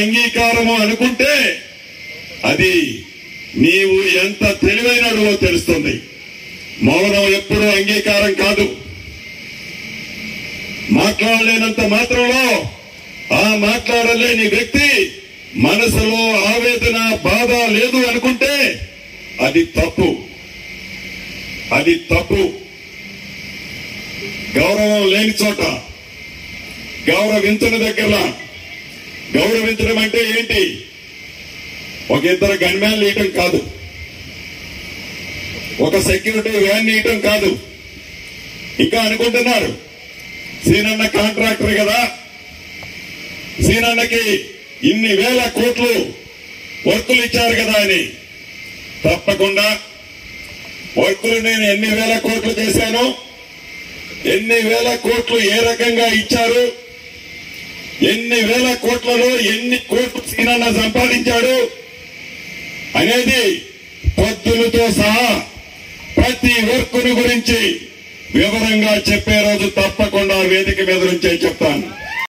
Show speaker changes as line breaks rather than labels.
అంగీకారము అనుకుంటే అది నీవు ఎంత తెలివైనడువో తెలుస్తుంది మౌనం ఎప్పుడూ అంగీకారం కాదు మాట్లాడలేనంత మాత్రంలో ఆ మాట్లాడలేని వ్యక్తి మనసులో ఆవేదన బాధ లేదు అనుకుంటే అది తప్పు అది తప్పు గౌరవం లేని చోట గౌరవించని దగ్గర గౌరవించడం అంటే ఏంటి ఒక ఇద్దరు గన్మ్యాన్లు ఇయటం కాదు ఒక సెక్యూరిటీ వ్యాన్ ఇయటం కాదు ఇంకా అనుకుంటున్నారు సీనన్న కాంట్రాక్టర్ కదా సీనన్నకి ఇన్ని వేల కోట్లు వర్కులు ఇచ్చారు కదా అని తప్పకుండా వర్కులు నేను ఎన్ని వేల కోట్లు చేశాను ఎన్ని వేల కోట్లు ఏ రకంగా ఇచ్చారు ఎన్ని వేల కోట్లలో ఎన్ని కోట్లు సీనన్న సంపాదించాడు అనేది పొద్దులతో సహా ప్రతి వర్కును గురించి వివరంగా చెప్పే రోజు తప్పకుండా వేదిక మీద నుంచే చెప్తాను